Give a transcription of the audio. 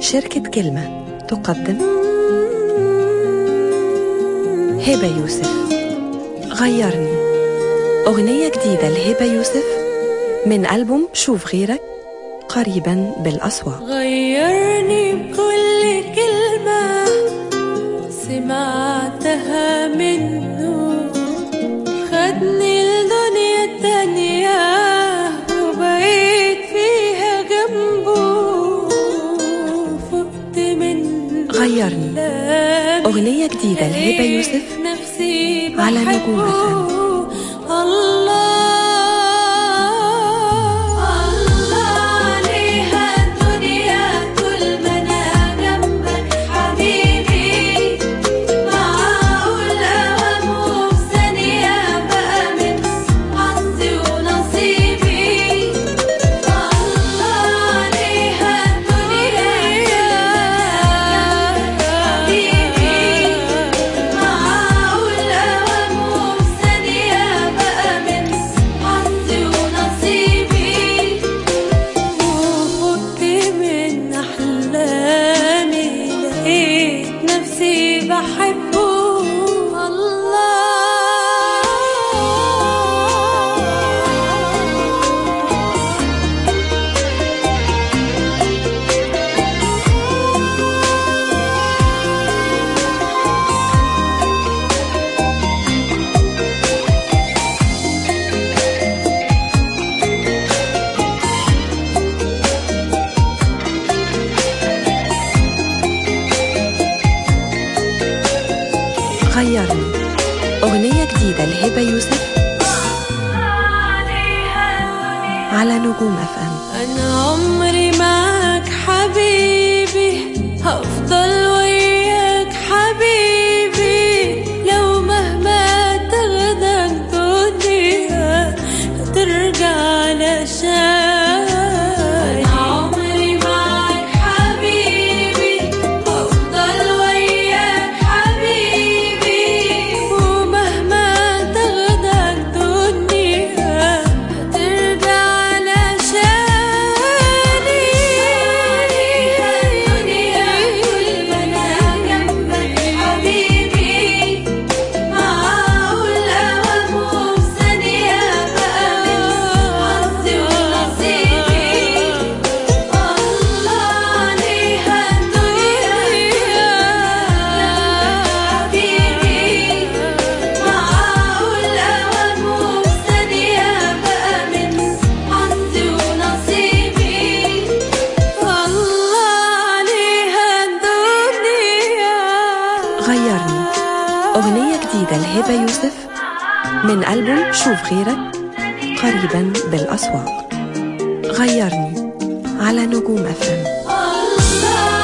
شركة كلمة تقدم هبة يوسف غيرني أغنية جديدة لهبة يوسف من ألبوم شوف غيرك قريبا بالأسواق غيرني بكل كلمة سمعتها منه خدني لدنيا تانية وبقيت فيها جنبه فقت من غيرني كلامي أغنية جديدة لهبة يوسف نفسي على نجوم بحبه. الله الله عليها الدنيا طول ما انا جنبك حبيبي معقول اوام وفي ثانية بقى من حظي ونصيبي الله عليها الدنيا حبيبي معقول اوام وفي ثانية بقى من حظي ونصيبي وفقت من أحلامي لقيت نفسي بحبه الله غيرني أغنية جديدة لهبة يوسف على نجوم اف ام أنا عمري معك حبيبي هفضل وياك حبيبي لو مهما تاخدك دنيا هترجع علشان أنا عمري معك حبيبي هفضل وياك حبيبي ومهما تاخدك دنيا هترجع علشاني الدنيا كل ما انا جنبك حبيبي معقول اوام وفي ثانية بقى من حظي ونصيبي الله عليها الدنيا حبيبي معقول اوام وفي ثانية بقى من حظي ونصيبي الله عليها الدنيا غيرني أغنية جديدة لهبة يوسف من ألبوم شوف غيرك قريبا بالأسواق غيرني على نجوم اف ام الله